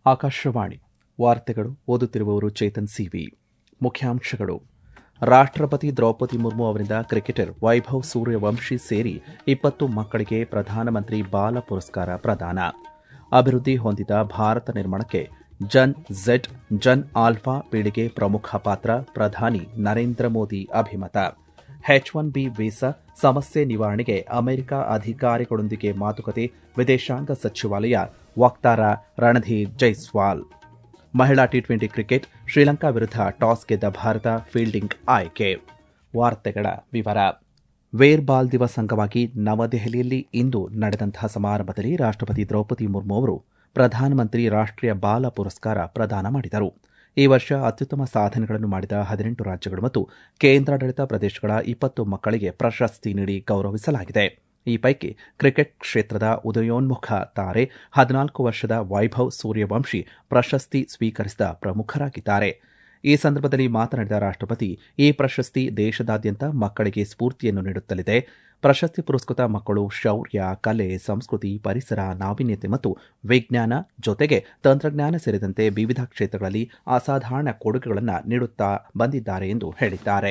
ಆಕಾಶವಾಣಿ ವಾರ್ತೆಗಳು ಓದುತ್ತಿರುವವರು ಚೇತನ್ ಸಿವಿ ಮುಖ್ಯಾಂಶಗಳು ರಾಷ್ಟ್ರಪತಿ ದ್ರೌಪದಿ ಮುರ್ಮು ಅವರಿಂದ ಕ್ರಿಕೆಟರ್ ವೈಭವ್ ಸೂರ್ಯವಂಶಿ ಸೇರಿ ಇಪ್ಪತ್ತು ಮಕ್ಕಳಿಗೆ ಪ್ರಧಾನಮಂತ್ರಿ ಬಾಲ ಪುರಸ್ಕಾರ ಪ್ರದಾನ ಅಭಿವೃದ್ಧಿ ಹೊಂದಿದ ಭಾರತ ನಿರ್ಮಾಣಕ್ಕೆ ಜನ್ ಝೆಡ್ ಜನ್ ಆಲ್ಫಾ ಪೀಳಿಗೆ ಪ್ರಮುಖ ಪಾತ್ರ ಪ್ರಧಾನಿ ನರೇಂದ್ರ ಮೋದಿ ಅಭಿಮತ ಎಚ್ ಒನ್ ಬಿ ವೀಸಾ ಸಮಸ್ಯೆ ನಿವಾರಣೆಗೆ ಅಮೆರಿಕ ಅಧಿಕಾರಿಗಳೊಂದಿಗೆ ಮಾತುಕತೆ ವಿದೇಶಾಂಗ ಸಚಿವಾಲಯ ವಕ್ತಾರ ರಣಧೀರ್ ಜೈಸ್ವಾಲ್ ಮಹಿಳಾ ಟಿ ಟ್ವೆಂಟಿ ಕ್ರಿಕೆಟ್ ಶ್ರೀಲಂಕಾ ವಿರುದ್ಧ ಟಾಸ್ ಗೆದ್ದ ಭಾರತ ಫೀಲ್ಡಿಂಗ್ ಆಯ್ಕೆ ವಾರ್ತೆಗಳ ವಿವರ ವೇರ್ ಬಾಲ್ ದಿವಸ್ ಅಂಗವಾಗಿ ನವದೆಹಲಿಯಲ್ಲಿ ಇಂದು ನಡೆದಂತಹ ಸಮಾರಂಭದಲ್ಲಿ ರಾಷ್ಟ್ರಪತಿ ದ್ರೌಪದಿ ಮುರ್ಮು ಅವರು ಪ್ರಧಾನಮಂತ್ರಿ ರಾಷ್ಟ್ರೀಯ ಬಾಲ ಪುರಸ್ಕಾರ ಪ್ರದಾನ ಮಾಡಿದರು ಈ ವರ್ಷ ಅತ್ಯುತ್ತಮ ಸಾಧನೆಗಳನ್ನು ಮಾಡಿದ ಹದಿನೆಂಟು ರಾಜ್ಯಗಳು ಮತ್ತು ಕೇಂದ್ರಾಡಳಿತ ಪ್ರದೇಶಗಳ ಇಪ್ಪತ್ತು ಮಕ್ಕಳಿಗೆ ಪ್ರಶಸ್ತಿ ನೀಡಿ ಗೌರವಿಸಲಾಗಿದೆ ಈ ಪೈಕಿ ಕ್ರಿಕೆಟ್ ಕ್ಷೇತ್ರದ ಉದಯೋನ್ಮುಖ ತಾರೆ ಹದಿನಾಲ್ಕು ವರ್ಷದ ವೈಭವ್ ಸೂರ್ಯವಂಶಿ ಪ್ರಶಸ್ತಿ ಸ್ವೀಕರಿಸಿದ ಪ್ರಮುಖರಾಗಿದ್ದಾರೆ ಈ ಸಂದರ್ಭದಲ್ಲಿ ಮಾತನಾಡಿದ ರಾಷ್ಟ್ರಪತಿ ಈ ಪ್ರಶಸ್ತಿ ದೇಶದಾದ್ಯಂತ ಮಕ್ಕಳಿಗೆ ಸ್ಫೂರ್ತಿಯನ್ನು ನೀಡುತ್ತಲಿದೆ ಪ್ರಶಸ್ತಿ ಪುರಸ್ಕೃತ ಮಕ್ಕಳು ಶೌರ್ಯ ಕಲೆ ಸಂಸ್ಕೃತಿ ಪರಿಸರ ನಾವೀನ್ಯತೆ ಮತ್ತು ವಿಜ್ಞಾನ ಜೊತೆಗೆ ತಂತ್ರಜ್ಞಾನ ಸೇರಿದಂತೆ ವಿವಿಧ ಕ್ಷೇತ್ರಗಳಲ್ಲಿ ಅಸಾಧಾರಣ ಕೊಡುಗೆಗಳನ್ನು ನೀಡುತ್ತಾ ಬಂದಿದ್ದಾರೆ ಎಂದು ಹೇಳಿದ್ದಾರೆ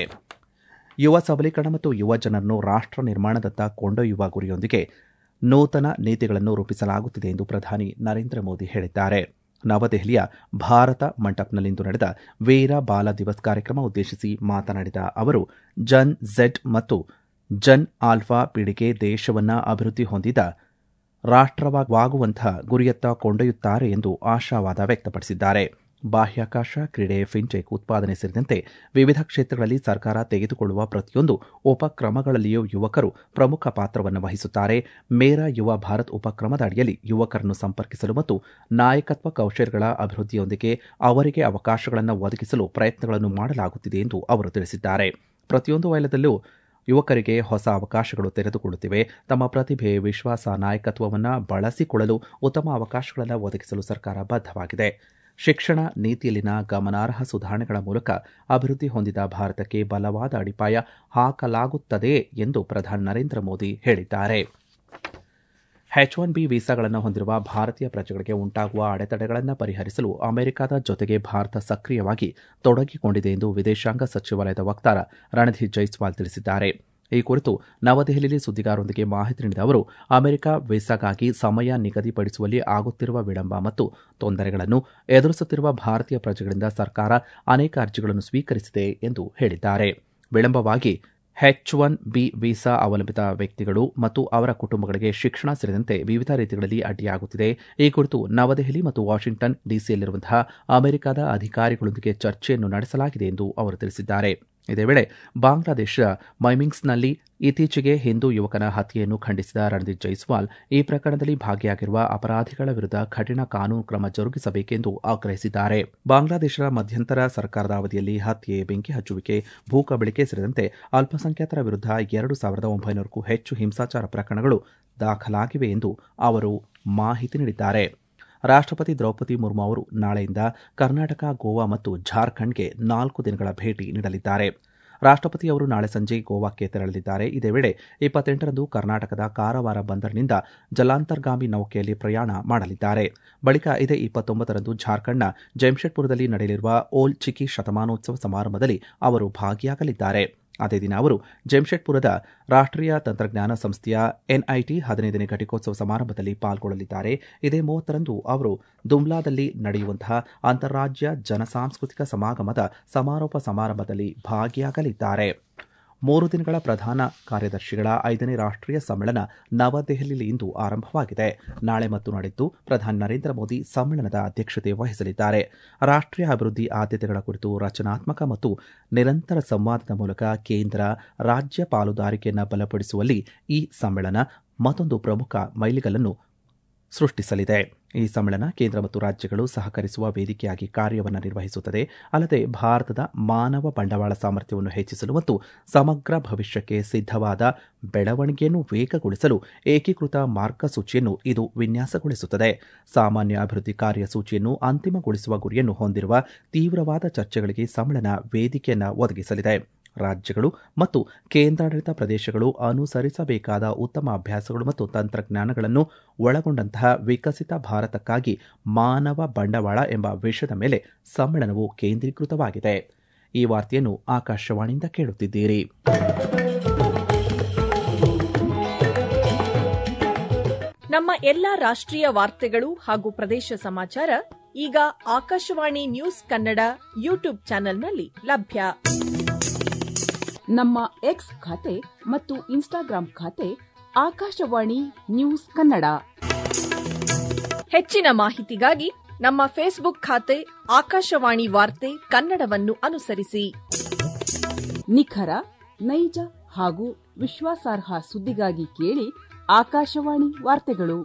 ಯುವ ಸಬಲೀಕರಣ ಮತ್ತು ಯುವ ಜನರನ್ನು ರಾಷ್ಟ್ರ ನಿರ್ಮಾಣದತ್ತ ಕೊಂಡೊಯ್ಯುವ ಗುರಿಯೊಂದಿಗೆ ನೂತನ ನೀತಿಗಳನ್ನು ರೂಪಿಸಲಾಗುತ್ತಿದೆ ಎಂದು ಪ್ರಧಾನಿ ನರೇಂದ್ರ ಮೋದಿ ಹೇಳಿದ್ದಾರೆ ನವದೆಹಲಿಯ ಭಾರತ ಮಂಟಪ್ನಲ್ಲಿಂದು ನಡೆದ ವೀರ ಬಾಲ ದಿವಸ್ ಕಾರ್ಯಕ್ರಮ ಉದ್ದೇಶಿಸಿ ಮಾತನಾಡಿದ ಅವರು ಜನ್ ಝೆಡ್ ಮತ್ತು ಜನ್ ಆಲ್ಫಾ ಪೀಳಿಗೆ ದೇಶವನ್ನ ಅಭಿವೃದ್ಧಿ ಹೊಂದಿದ ರಾಷ್ಟ್ರವಾಗುವಂತಹ ಗುರಿಯತ್ತ ಕೊಂಡೊಯ್ಯುತ್ತಾರೆ ಎಂದು ಆಶಾವಾದ ವ್ಯಕ್ತಪಡಿಸಿದ್ದಾರೆ ಬಾಹ್ಯಾಕಾಶ ಕ್ರೀಡೆ ಫಿನ್ಟೆಕ್ ಉತ್ಪಾದನೆ ಸೇರಿದಂತೆ ವಿವಿಧ ಕ್ಷೇತ್ರಗಳಲ್ಲಿ ಸರ್ಕಾರ ತೆಗೆದುಕೊಳ್ಳುವ ಪ್ರತಿಯೊಂದು ಉಪಕ್ರಮಗಳಲ್ಲಿಯೂ ಯುವಕರು ಪ್ರಮುಖ ಪಾತ್ರವನ್ನು ವಹಿಸುತ್ತಾರೆ ಮೇರಾ ಯುವ ಭಾರತ್ ಉಪಕ್ರಮದ ಅಡಿಯಲ್ಲಿ ಯುವಕರನ್ನು ಸಂಪರ್ಕಿಸಲು ಮತ್ತು ನಾಯಕತ್ವ ಕೌಶಲ್ಯಗಳ ಅಭಿವೃದ್ಧಿಯೊಂದಿಗೆ ಅವರಿಗೆ ಅವಕಾಶಗಳನ್ನು ಒದಗಿಸಲು ಪ್ರಯತ್ನಗಳನ್ನು ಮಾಡಲಾಗುತ್ತಿದೆ ಎಂದು ಅವರು ತಿಳಿಸಿದ್ದಾರೆ ಪ್ರತಿಯೊಂದು ವಲಯದಲ್ಲೂ ಯುವಕರಿಗೆ ಹೊಸ ಅವಕಾಶಗಳು ತೆರೆದುಕೊಳ್ಳುತ್ತಿವೆ ತಮ್ಮ ಪ್ರತಿಭೆ ವಿಶ್ವಾಸ ನಾಯಕತ್ವವನ್ನು ಬಳಸಿಕೊಳ್ಳಲು ಉತ್ತಮ ಅವಕಾಶಗಳನ್ನು ಒದಗಿಸಲು ಸರ್ಕಾರ ಬದ್ಧವಾಗಿದೆ ಶಿಕ್ಷಣ ನೀತಿಯಲ್ಲಿನ ಗಮನಾರ್ಹ ಸುಧಾರಣೆಗಳ ಮೂಲಕ ಅಭಿವೃದ್ಧಿ ಹೊಂದಿದ ಭಾರತಕ್ಕೆ ಬಲವಾದ ಅಡಿಪಾಯ ಹಾಕಲಾಗುತ್ತದೆ ಎಂದು ಪ್ರಧಾನಿ ನರೇಂದ್ರ ಮೋದಿ ಹೇಳಿದ್ದಾರೆ ಎಚ್ ಒನ್ ಬಿ ವೀಸಾಗಳನ್ನು ಹೊಂದಿರುವ ಭಾರತೀಯ ಪ್ರಜೆಗಳಿಗೆ ಉಂಟಾಗುವ ಅಡೆತಡೆಗಳನ್ನು ಪರಿಹರಿಸಲು ಅಮೆರಿಕದ ಜೊತೆಗೆ ಭಾರತ ಸಕ್ರಿಯವಾಗಿ ತೊಡಗಿಕೊಂಡಿದೆ ಎಂದು ವಿದೇಶಾಂಗ ಸಚಿವಾಲಯದ ವಕ್ತಾರ ರಣಧೀರ್ ಜೈಸ್ವಾಲ್ ತಿಳಿಸಿದ್ದಾರೆ ಈ ಕುರಿತು ನವದೆಹಲಿಯಲ್ಲಿ ಸುದ್ದಿಗಾರರೊಂದಿಗೆ ಮಾಹಿತಿ ನೀಡಿದ ಅವರು ಅಮೆರಿಕ ವೀಸಾಗಾಗಿ ಸಮಯ ನಿಗದಿಪಡಿಸುವಲ್ಲಿ ಆಗುತ್ತಿರುವ ವಿಳಂಬ ಮತ್ತು ತೊಂದರೆಗಳನ್ನು ಎದುರಿಸುತ್ತಿರುವ ಭಾರತೀಯ ಪ್ರಜೆಗಳಿಂದ ಸರ್ಕಾರ ಅನೇಕ ಅರ್ಜಿಗಳನ್ನು ಸ್ವೀಕರಿಸಿದೆ ಎಂದು ಹೇಳಿದ್ದಾರೆ ವಿಳಂಬವಾಗಿ ಎಚ್ ಒನ್ ಬಿ ವೀಸಾ ಅವಲಂಬಿತ ವ್ಯಕ್ತಿಗಳು ಮತ್ತು ಅವರ ಕುಟುಂಬಗಳಿಗೆ ಶಿಕ್ಷಣ ಸೇರಿದಂತೆ ವಿವಿಧ ರೀತಿಗಳಲ್ಲಿ ಅಡ್ಡಿಯಾಗುತ್ತಿದೆ ಈ ಕುರಿತು ನವದೆಹಲಿ ಮತ್ತು ವಾಷಿಂಗ್ಟನ್ ಡಿಸಿಯಲ್ಲಿರುವಂತಹ ಅಮೆರಿಕದ ಅಧಿಕಾರಿಗಳೊಂದಿಗೆ ಚರ್ಚೆಯನ್ನು ನಡೆಸಲಾಗಿದೆ ಎಂದು ಅವರು ತಿಳಿಸಿದ್ದಾರೆ ಇದೇ ವೇಳೆ ಬಾಂಗ್ಲಾದೇಶದ ಮೈಮಿಂಗ್ಸ್ನಲ್ಲಿ ಇತ್ತೀಚೆಗೆ ಹಿಂದೂ ಯುವಕನ ಹತ್ಯೆಯನ್ನು ಖಂಡಿಸಿದ ರಣದೀಪ್ ಜೈಸ್ವಾಲ್ ಈ ಪ್ರಕರಣದಲ್ಲಿ ಭಾಗಿಯಾಗಿರುವ ಅಪರಾಧಿಗಳ ವಿರುದ್ಧ ಕಠಿಣ ಕಾನೂನು ಕ್ರಮ ಜರುಗಿಸಬೇಕೆಂದು ಆಗ್ರಹಿಸಿದ್ದಾರೆ ಬಾಂಗ್ಲಾದೇಶದ ಮಧ್ಯಂತರ ಸರ್ಕಾರದ ಅವಧಿಯಲ್ಲಿ ಹತ್ಯೆ ಬೆಂಕಿ ಹಚ್ಚುವಿಕೆ ಭೂಕಬಳಿಕೆ ಸೇರಿದಂತೆ ಅಲ್ಪಸಂಖ್ಯಾತರ ವಿರುದ್ಧ ಎರಡು ಸಾವಿರದ ಒಂಬೈನೂರಕ್ಕೂ ಹೆಚ್ಚು ಹಿಂಸಾಚಾರ ಪ್ರಕರಣಗಳು ದಾಖಲಾಗಿವೆ ಎಂದು ಅವರು ಮಾಹಿತಿ ನೀಡಿದ್ದಾರೆ ರಾಷ್ಟ್ರಪತಿ ದ್ರೌಪದಿ ಮುರ್ಮು ಅವರು ನಾಳೆಯಿಂದ ಕರ್ನಾಟಕ ಗೋವಾ ಮತ್ತು ಜಾರ್ಖಂಡ್ಗೆ ನಾಲ್ಕು ದಿನಗಳ ಭೇಟಿ ನೀಡಲಿದ್ದಾರೆ ರಾಷ್ಟ್ರಪತಿ ಅವರು ನಾಳೆ ಸಂಜೆ ಗೋವಾಕ್ಕೆ ತೆರಳಲಿದ್ದಾರೆ ಇದೇ ವೇಳೆ ಇಪ್ಪತ್ತೆಂಟರಂದು ಕರ್ನಾಟಕದ ಕಾರವಾರ ಬಂದರಿನಿಂದ ಜಲಾಂತರ್ಗಾಮಿ ನೌಕೆಯಲ್ಲಿ ಪ್ರಯಾಣ ಮಾಡಲಿದ್ದಾರೆ ಬಳಿಕ ಇದೇ ಇಪ್ಪತ್ತೊಂಬತ್ತರಂದು ಜಾರ್ಖಂಡ್ನ ಜಮ್ಶೆಡ್ಪುರದಲ್ಲಿ ನಡೆಯಲಿರುವ ಓಲ್ ಚಿಕಿ ಶತಮಾನೋತ್ಸವ ಸಮಾರಂಭದಲ್ಲಿ ಅವರು ಭಾಗಿಯಾಗಲಿದ್ದಾರೆ ಅದೇ ದಿನ ಅವರು ಜಮ್ಶೆಡ್ಪುರದ ರಾಷ್ಟ್ರೀಯ ತಂತ್ರಜ್ಞಾನ ಸಂಸ್ಥೆಯ ಎನ್ಐಟಿ ಹದಿನೈದನೇ ಘಟಿಕೋತ್ಸವ ಸಮಾರಂಭದಲ್ಲಿ ಪಾಲ್ಗೊಳ್ಳಲಿದ್ದಾರೆ ಇದೇ ಮೂವತ್ತರಂದು ಅವರು ದುಮ್ಲಾದಲ್ಲಿ ನಡೆಯುವಂತಹ ಅಂತಾರಾಜ್ಯ ಜನಸಾಂಸ್ಕೃತಿಕ ಸಮಾಗಮದ ಸಮಾರೋಪ ಸಮಾರಂಭದಲ್ಲಿ ಭಾಗಿಯಾಗಲಿದ್ದಾರೆ ಮೂರು ದಿನಗಳ ಪ್ರಧಾನ ಕಾರ್ಯದರ್ಶಿಗಳ ಐದನೇ ರಾಷ್ಟ್ರೀಯ ಸಮ್ಮೇಳನ ನವದೆಹಲಿಯಲ್ಲಿ ಇಂದು ಆರಂಭವಾಗಿದೆ ನಾಳೆ ಮತ್ತು ನಾಡಿದ್ದು ಪ್ರಧಾನಿ ನರೇಂದ್ರ ಮೋದಿ ಸಮ್ಮೇಳನದ ಅಧ್ಯಕ್ಷತೆ ವಹಿಸಲಿದ್ದಾರೆ ರಾಷ್ಟ್ರೀಯ ಅಭಿವೃದ್ಧಿ ಆದ್ಯತೆಗಳ ಕುರಿತು ರಚನಾತ್ಮಕ ಮತ್ತು ನಿರಂತರ ಸಂವಾದದ ಮೂಲಕ ಕೇಂದ್ರ ರಾಜ್ಯ ಪಾಲುದಾರಿಕೆಯನ್ನು ಬಲಪಡಿಸುವಲ್ಲಿ ಈ ಸಮ್ಮೇಳನ ಮತ್ತೊಂದು ಪ್ರಮುಖ ಮೈಲಿಗಲ್ಲನ್ನು ಸೃಷ್ಟಿಸಲಿದೆ ಈ ಸಮ್ಮೇಳನ ಕೇಂದ್ರ ಮತ್ತು ರಾಜ್ಯಗಳು ಸಹಕರಿಸುವ ವೇದಿಕೆಯಾಗಿ ಕಾರ್ಯವನ್ನು ನಿರ್ವಹಿಸುತ್ತದೆ ಅಲ್ಲದೆ ಭಾರತದ ಮಾನವ ಬಂಡವಾಳ ಸಾಮರ್ಥ್ಯವನ್ನು ಹೆಚ್ಚಿಸಲು ಮತ್ತು ಸಮಗ್ರ ಭವಿಷ್ಯಕ್ಕೆ ಸಿದ್ಧವಾದ ಬೆಳವಣಿಗೆಯನ್ನು ವೇಗಗೊಳಿಸಲು ಏಕೀಕೃತ ಮಾರ್ಗಸೂಚಿಯನ್ನು ಇದು ವಿನ್ಯಾಸಗೊಳಿಸುತ್ತದೆ ಸಾಮಾನ್ಯ ಅಭಿವೃದ್ಧಿ ಕಾರ್ಯಸೂಚಿಯನ್ನು ಅಂತಿಮಗೊಳಿಸುವ ಗುರಿಯನ್ನು ಹೊಂದಿರುವ ತೀವ್ರವಾದ ಚರ್ಚೆಗಳಿಗೆ ಸಮ್ಮೇಳನ ವೇದಿಕೆಯನ್ನು ಒದಗಿಸಲಿದೆ ರಾಜ್ಯಗಳು ಮತ್ತು ಕೇಂದ್ರಾಡಳಿತ ಪ್ರದೇಶಗಳು ಅನುಸರಿಸಬೇಕಾದ ಉತ್ತಮ ಅಭ್ಯಾಸಗಳು ಮತ್ತು ತಂತ್ರಜ್ಞಾನಗಳನ್ನು ಒಳಗೊಂಡಂತಹ ವಿಕಸಿತ ಭಾರತಕ್ಕಾಗಿ ಮಾನವ ಬಂಡವಾಳ ಎಂಬ ವಿಷಯದ ಮೇಲೆ ಸಮ್ಮೇಳನವು ಕೇಂದ್ರೀಕೃತವಾಗಿದೆ ಈ ವಾರ್ತೆಯನ್ನು ಆಕಾಶವಾಣಿಯಿಂದ ಕೇಳುತ್ತಿದ್ದೀರಿ ನಮ್ಮ ಎಲ್ಲಾ ರಾಷ್ಟ್ರೀಯ ವಾರ್ತೆಗಳು ಹಾಗೂ ಪ್ರದೇಶ ಸಮಾಚಾರ ಈಗ ಆಕಾಶವಾಣಿ ನ್ಯೂಸ್ ಕನ್ನಡ ಯೂಟ್ಯೂಬ್ ಚಾನೆಲ್ನಲ್ಲಿ ಲಭ್ಯ ನಮ್ಮ ಎಕ್ಸ್ ಖಾತೆ ಮತ್ತು ಇನ್ಸ್ಟಾಗ್ರಾಂ ಖಾತೆ ಆಕಾಶವಾಣಿ ನ್ಯೂಸ್ ಕನ್ನಡ ಹೆಚ್ಚಿನ ಮಾಹಿತಿಗಾಗಿ ನಮ್ಮ ಫೇಸ್ಬುಕ್ ಖಾತೆ ಆಕಾಶವಾಣಿ ವಾರ್ತೆ ಕನ್ನಡವನ್ನು ಅನುಸರಿಸಿ ನಿಖರ ನೈಜ ಹಾಗೂ ವಿಶ್ವಾಸಾರ್ಹ ಸುದ್ದಿಗಾಗಿ ಕೇಳಿ ಆಕಾಶವಾಣಿ ವಾರ್ತೆಗಳು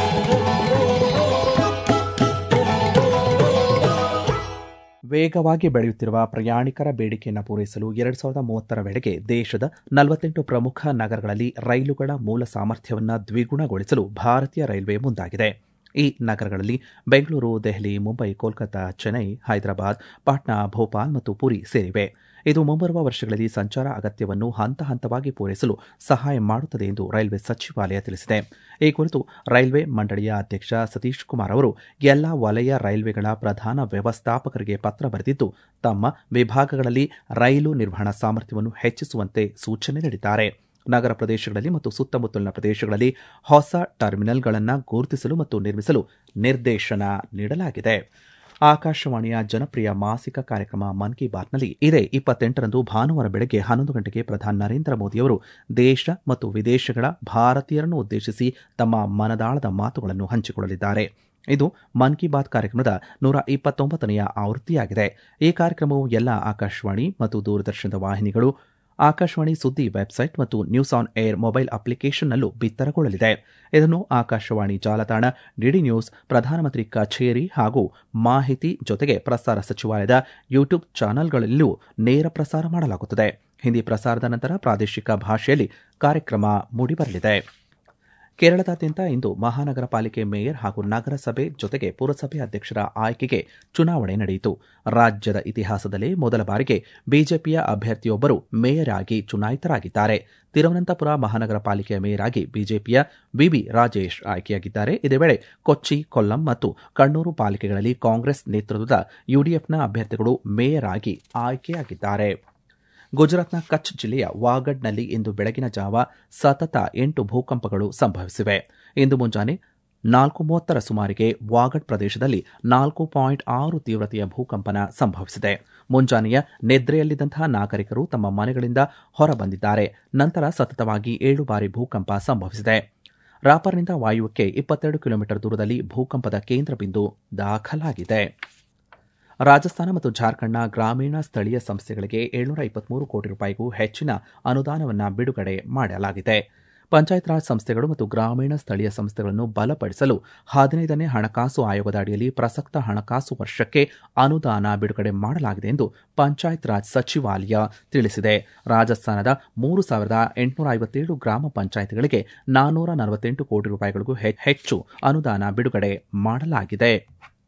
ವೇಗವಾಗಿ ಬೆಳೆಯುತ್ತಿರುವ ಪ್ರಯಾಣಿಕರ ಬೇಡಿಕೆಯನ್ನು ಪೂರೈಸಲು ಎರಡು ಸಾವಿರದ ಮೂವತ್ತರ ವೇಳೆಗೆ ದೇಶದ ನಲವತ್ತೆಂಟು ಪ್ರಮುಖ ನಗರಗಳಲ್ಲಿ ರೈಲುಗಳ ಮೂಲ ಸಾಮರ್ಥ್ಯವನ್ನು ದ್ವಿಗುಣಗೊಳಿಸಲು ಭಾರತೀಯ ರೈಲ್ವೆ ಮುಂದಾಗಿದೆ ಈ ನಗರಗಳಲ್ಲಿ ಬೆಂಗಳೂರು ದೆಹಲಿ ಮುಂಬೈ ಕೋಲ್ಕತಾ ಚೆನ್ನೈ ಹೈದರಾಬಾದ್ ಪಾಟ್ನಾ ಭೋಪಾಲ್ ಮತ್ತು ಪುರಿ ಸೇರಿವೆ ಇದು ಮುಂಬರುವ ವರ್ಷಗಳಲ್ಲಿ ಸಂಚಾರ ಅಗತ್ಯವನ್ನು ಹಂತ ಹಂತವಾಗಿ ಪೂರೈಸಲು ಸಹಾಯ ಮಾಡುತ್ತದೆ ಎಂದು ರೈಲ್ವೆ ಸಚಿವಾಲಯ ತಿಳಿಸಿದೆ ಈ ಕುರಿತು ರೈಲ್ವೆ ಮಂಡಳಿಯ ಅಧ್ಯಕ್ಷ ಸತೀಶ್ ಕುಮಾರ್ ಅವರು ಎಲ್ಲಾ ವಲಯ ರೈಲ್ವೆಗಳ ಪ್ರಧಾನ ವ್ಯವಸ್ಥಾಪಕರಿಗೆ ಪತ್ರ ಬರೆದಿದ್ದು ತಮ್ಮ ವಿಭಾಗಗಳಲ್ಲಿ ರೈಲು ನಿರ್ವಹಣಾ ಸಾಮರ್ಥ್ಯವನ್ನು ಹೆಚ್ಚಿಸುವಂತೆ ಸೂಚನೆ ನೀಡಿದ್ದಾರೆ ನಗರ ಪ್ರದೇಶಗಳಲ್ಲಿ ಮತ್ತು ಸುತ್ತಮುತ್ತಲಿನ ಪ್ರದೇಶಗಳಲ್ಲಿ ಹೊಸ ಟರ್ಮಿನಲ್ಗಳನ್ನು ಗುರುತಿಸಲು ಮತ್ತು ನಿರ್ಮಿಸಲು ನಿರ್ದೇಶನ ನೀಡಲಾಗಿದೆ ಆಕಾಶವಾಣಿಯ ಜನಪ್ರಿಯ ಮಾಸಿಕ ಕಾರ್ಯಕ್ರಮ ಮನ್ ಕಿ ಬಾತ್ನಲ್ಲಿ ಇದೇ ಇಪ್ಪತ್ತೆಂಟರಂದು ಭಾನುವಾರ ಬೆಳಗ್ಗೆ ಹನ್ನೊಂದು ಗಂಟೆಗೆ ಪ್ರಧಾನಿ ನರೇಂದ್ರ ಮೋದಿಯವರು ದೇಶ ಮತ್ತು ವಿದೇಶಗಳ ಭಾರತೀಯರನ್ನು ಉದ್ದೇಶಿಸಿ ತಮ್ಮ ಮನದಾಳದ ಮಾತುಗಳನ್ನು ಹಂಚಿಕೊಳ್ಳಲಿದ್ದಾರೆ ಇದು ಮನ್ ಕಿ ಬಾತ್ ಕಾರ್ಯಕ್ರಮದ ನೂರ ಇಪ್ಪತ್ತೊಂಬತ್ತನೆಯ ಆವೃತ್ತಿಯಾಗಿದೆ ಈ ಕಾರ್ಯಕ್ರಮವು ಎಲ್ಲ ಆಕಾಶವಾಣಿ ಮತ್ತು ದೂರದರ್ಶನದ ವಾಹಿನಿಗಳು ಆಕಾಶವಾಣಿ ಸುದ್ದಿ ವೆಬ್ಸೈಟ್ ಮತ್ತು ನ್ಯೂಸ್ ಆನ್ ಏರ್ ಮೊಬೈಲ್ ಅಪ್ಲಿಕೇಶನ್ನಲ್ಲೂ ಬಿತ್ತರಗೊಳ್ಳಲಿದೆ ಇದನ್ನು ಆಕಾಶವಾಣಿ ಜಾಲತಾಣ ಡಿಡಿ ನ್ಯೂಸ್ ಪ್ರಧಾನಮಂತ್ರಿ ಕಚೇರಿ ಹಾಗೂ ಮಾಹಿತಿ ಜೊತೆಗೆ ಪ್ರಸಾರ ಸಚಿವಾಲಯದ ಯೂಟ್ಯೂಬ್ ಚಾನೆಲ್ಗಳಲ್ಲೂ ನೇರ ಪ್ರಸಾರ ಮಾಡಲಾಗುತ್ತದೆ ಹಿಂದಿ ಪ್ರಸಾರದ ನಂತರ ಪ್ರಾದೇಶಿಕ ಭಾಷೆಯಲ್ಲಿ ಕಾರ್ಯಕ್ರಮ ಮೂಡಿಬರಲಿದೆ ಕೇರಳದಾದ್ಯಂತ ಇಂದು ಮಹಾನಗರ ಪಾಲಿಕೆ ಮೇಯರ್ ಹಾಗೂ ನಗರಸಭೆ ಜೊತೆಗೆ ಪುರಸಭೆ ಅಧ್ಯಕ್ಷರ ಆಯ್ಕೆಗೆ ಚುನಾವಣೆ ನಡೆಯಿತು ರಾಜ್ಯದ ಇತಿಹಾಸದಲ್ಲೇ ಮೊದಲ ಬಾರಿಗೆ ಬಿಜೆಪಿಯ ಅಭ್ಯರ್ಥಿಯೊಬ್ಬರು ಮೇಯರ್ ಆಗಿ ಚುನಾಯಿತರಾಗಿದ್ದಾರೆ ತಿರುವನಂತಪುರ ಮಹಾನಗರ ಪಾಲಿಕೆಯ ಮೇಯರ್ ಆಗಿ ಬಿಜೆಪಿಯ ವಿಬಿ ರಾಜೇಶ್ ಆಯ್ಕೆಯಾಗಿದ್ದಾರೆ ಇದೇ ವೇಳೆ ಕೊಚ್ಚಿ ಕೊಲ್ಲಂ ಮತ್ತು ಕಣ್ಣೂರು ಪಾಲಿಕೆಗಳಲ್ಲಿ ಕಾಂಗ್ರೆಸ್ ನೇತೃತ್ವದ ಯುಡಿಎಫ್ನ ಅಭ್ಯರ್ಥಿಗಳು ಮೇಯರ್ ಆಗಿ ಆಯ್ಕೆಯಾಗಿದ್ದಾರೆ ಗುಜರಾತ್ನ ಕಚ್ ಜಿಲ್ಲೆಯ ವಾಗಡ್ನಲ್ಲಿ ಇಂದು ಬೆಳಗಿನ ಜಾವ ಸತತ ಎಂಟು ಭೂಕಂಪಗಳು ಸಂಭವಿಸಿವೆ ಇಂದು ಮುಂಜಾನೆ ನಾಲ್ಕು ಮೂವತ್ತರ ಸುಮಾರಿಗೆ ವಾಗಡ್ ಪ್ರದೇಶದಲ್ಲಿ ನಾಲ್ಕು ಪಾಯಿಂಟ್ ಆರು ತೀವ್ರತೆಯ ಭೂಕಂಪನ ಸಂಭವಿಸಿದೆ ಮುಂಜಾನೆಯ ನಿದ್ರೆಯಲ್ಲಿದ್ದಂತಹ ನಾಗರಿಕರು ತಮ್ಮ ಮನೆಗಳಿಂದ ಹೊರಬಂದಿದ್ದಾರೆ ನಂತರ ಸತತವಾಗಿ ಏಳು ಬಾರಿ ಭೂಕಂಪ ಸಂಭವಿಸಿದೆ ರಾಪರ್ನಿಂದ ವಾಯುವ್ಯಕ್ಕೆ ಇಪ್ಪತ್ತೆರಡು ಕಿಲೋಮೀಟರ್ ದೂರದಲ್ಲಿ ಭೂಕಂಪದ ಕೇಂದ್ರ ಬಿಂದು ದಾಖಲಾಗಿದೆ ರಾಜಸ್ಥಾನ ಮತ್ತು ಜಾರ್ಖಂಡ್ನ ಗ್ರಾಮೀಣ ಸ್ಥಳೀಯ ಸಂಸ್ಥೆಗಳಿಗೆ ಏಳ್ನೂರ ಇಪ್ಪತ್ಮೂರು ಕೋಟಿ ರೂಪಾಯಿಗೂ ಹೆಚ್ಚಿನ ಅನುದಾನವನ್ನು ಬಿಡುಗಡೆ ಮಾಡಲಾಗಿದೆ ಪಂಚಾಯತ್ ರಾಜ್ ಸಂಸ್ಥೆಗಳು ಮತ್ತು ಗ್ರಾಮೀಣ ಸ್ಥಳೀಯ ಸಂಸ್ಥೆಗಳನ್ನು ಬಲಪಡಿಸಲು ಹದಿನೈದನೇ ಹಣಕಾಸು ಆಯೋಗದ ಅಡಿಯಲ್ಲಿ ಪ್ರಸಕ್ತ ಹಣಕಾಸು ವರ್ಷಕ್ಕೆ ಅನುದಾನ ಬಿಡುಗಡೆ ಮಾಡಲಾಗಿದೆ ಎಂದು ಪಂಚಾಯತ್ ರಾಜ್ ಸಚಿವಾಲಯ ತಿಳಿಸಿದೆ ರಾಜಸ್ಥಾನದ ಮೂರು ಸಾವಿರದ ಎಂಟುನೂರ ಐವತ್ತೇಳು ಗ್ರಾಮ ಪಂಚಾಯತ್ಗಳಿಗೆ ನಾನ್ನೂರ ನಲವತ್ತೆಂಟು ಕೋಟಿ ರೂಪಾಯಿಗಳಿಗೂ ಹೆಚ್ಚು ಅನುದಾನ ಬಿಡುಗಡೆ ಮಾಡಲಾಗಿದೆ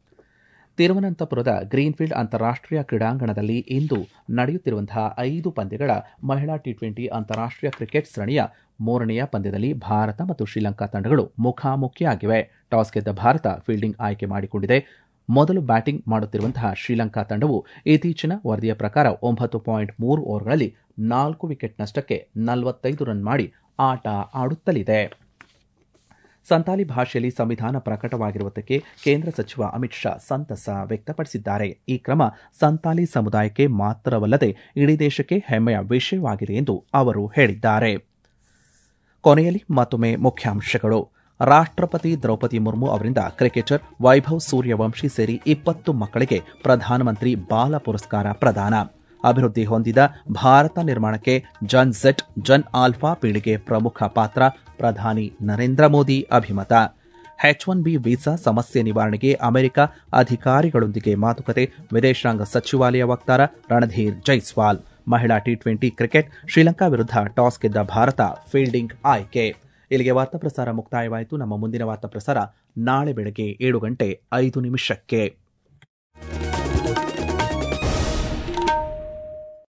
ತಿರುವನಂತಪುರದ ಗ್ರೀನ್ಫೀಲ್ಡ್ ಅಂತಾರಾಷ್ಟೀಯ ಕ್ರೀಡಾಂಗಣದಲ್ಲಿ ಇಂದು ನಡೆಯುತ್ತಿರುವಂತಹ ಐದು ಪಂದ್ಯಗಳ ಮಹಿಳಾ ಟಿ ಟ್ವೆಂಟಿ ಅಂತಾರಾಷ್ಟೀಯ ಕ್ರಿಕೆಟ್ ಸರಣಿಯ ಮೂರನೆಯ ಪಂದ್ಯದಲ್ಲಿ ಭಾರತ ಮತ್ತು ಶ್ರೀಲಂಕಾ ತಂಡಗಳು ಮುಖಾಮುಖಿಯಾಗಿವೆ ಟಾಸ್ ಗೆದ್ದ ಭಾರತ ಫೀಲ್ಡಿಂಗ್ ಆಯ್ಕೆ ಮಾಡಿಕೊಂಡಿದೆ ಮೊದಲು ಬ್ಯಾಟಿಂಗ್ ಮಾಡುತ್ತಿರುವಂತಹ ಶ್ರೀಲಂಕಾ ತಂಡವು ಇತ್ತೀಚಿನ ವರದಿಯ ಪ್ರಕಾರ ಒಂಬತ್ತು ಪಾಯಿಂಟ್ ಮೂರು ಓವರ್ಗಳಲ್ಲಿ ನಾಲ್ಕು ವಿಕೆಟ್ ನಷ್ಟಕ್ಕೆ ನಲವತ್ತೈದು ರನ್ ಮಾಡಿ ಆಟ ಆಡುತ್ತಲಿದೆ ಸಂತಾಲಿ ಭಾಷೆಯಲ್ಲಿ ಸಂವಿಧಾನ ಪ್ರಕಟವಾಗಿರುವುದಕ್ಕೆ ಕೇಂದ್ರ ಸಚಿವ ಅಮಿತ್ ಶಾ ಸಂತಸ ವ್ಯಕ್ತಪಡಿಸಿದ್ದಾರೆ ಈ ಕ್ರಮ ಸಂತಾಲಿ ಸಮುದಾಯಕ್ಕೆ ಮಾತ್ರವಲ್ಲದೆ ಇಡೀ ದೇಶಕ್ಕೆ ಹೆಮ್ಮೆಯ ವಿಷಯವಾಗಿದೆ ಎಂದು ಅವರು ಹೇಳಿದ್ದಾರೆ ಕೊನೆಯಲ್ಲಿ ಮತ್ತೊಮ್ಮೆ ಮುಖ್ಯಾಂಶಗಳು ರಾಷ್ಟ್ರಪತಿ ದ್ರೌಪದಿ ಮುರ್ಮು ಅವರಿಂದ ಕ್ರಿಕೆಟರ್ ವೈಭವ್ ಸೂರ್ಯವಂಶಿ ಸೇರಿ ಇಪ್ಪತ್ತು ಮಕ್ಕಳಿಗೆ ಪ್ರಧಾನಮಂತ್ರಿ ಬಾಲ ಪುರಸ್ಕಾರ ಪ್ರದಾನ ಅಭಿವೃದ್ಧಿ ಹೊಂದಿದ ಭಾರತ ನಿರ್ಮಾಣಕ್ಕೆ ಜನ್ ಝೆಟ್ ಜನ್ ಆಲ್ಫಾ ಪೀಳಿಗೆ ಪ್ರಮುಖ ಪಾತ್ರ ಪ್ರಧಾನಿ ನರೇಂದ್ರ ಮೋದಿ ಅಭಿಮತ ಎಚ್ ಒನ್ ಬಿ ವೀಸಾ ಸಮಸ್ಯೆ ನಿವಾರಣೆಗೆ ಅಮೆರಿಕ ಅಧಿಕಾರಿಗಳೊಂದಿಗೆ ಮಾತುಕತೆ ವಿದೇಶಾಂಗ ಸಚಿವಾಲಯ ವಕ್ತಾರ ರಣಧೀರ್ ಜೈಸ್ವಾಲ್ ಮಹಿಳಾ ಟಿ ಟ್ವೆಂಟಿ ಕ್ರಿಕೆಟ್ ಶ್ರೀಲಂಕಾ ವಿರುದ್ಧ ಟಾಸ್ ಗೆದ್ದ ಭಾರತ ಫೀಲ್ಡಿಂಗ್ ಆಯ್ಕೆ ಇಲ್ಲಿಗೆ ವಾರ್ತಾ ಪ್ರಸಾರ ಮುಕ್ತಾಯವಾಯಿತು ನಮ್ಮ ಮುಂದಿನ ವಾರ್ತಾ ಪ್ರಸಾರ ನಾಳೆ ಬೆಳಗ್ಗೆ ಏಳು ಗಂಟೆ ಐದು ನಿಮಿಷಕ್ಕೆ